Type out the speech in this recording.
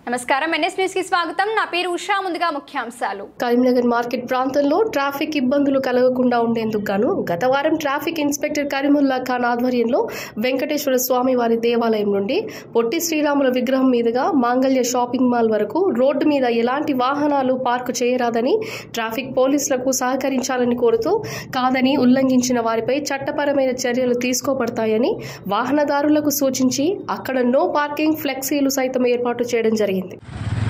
నమస్కారం NS news కి స్వాగతం నా పేరు ఉషా ముందుగా ముఖ్యాంశాలు కరీంనగర్ మార్కెట్ ప్రాంతంలో ట్రాఫిక్ ఇబ్బందులు కలగకుండా ఉండేందుకు గాను గత వారం ట్రాఫిక్ ఇన్స్పెక్టర్ కరీముల్లా ఖాన్ ఆధ్వర్యంలో వెంకటేశ్వర స్వామి వారి దేవాలయం నుండి పొట్టి శ్రీరాముల విగ్రహం మీదుగా మాంగళ్య షాపింగ్ మాల్ వరకు రోడ్డు మీద ఎలాంటి వాహనాలు పార్కు చేయరాదని ట్రాఫిక్ పోలీసులకు సహకరించాలని కోరుతూ కాదని ఉల్లంఘించిన వారిపై చట్టపరమైన చర్యలు తీసుకోబడతాయని వాహనదారులకు సూచించి అక్కడ నో పార్కింగ్ ఫ్లెక్సీలు సైతం ఏర్పాటు చేయడం జరిగింది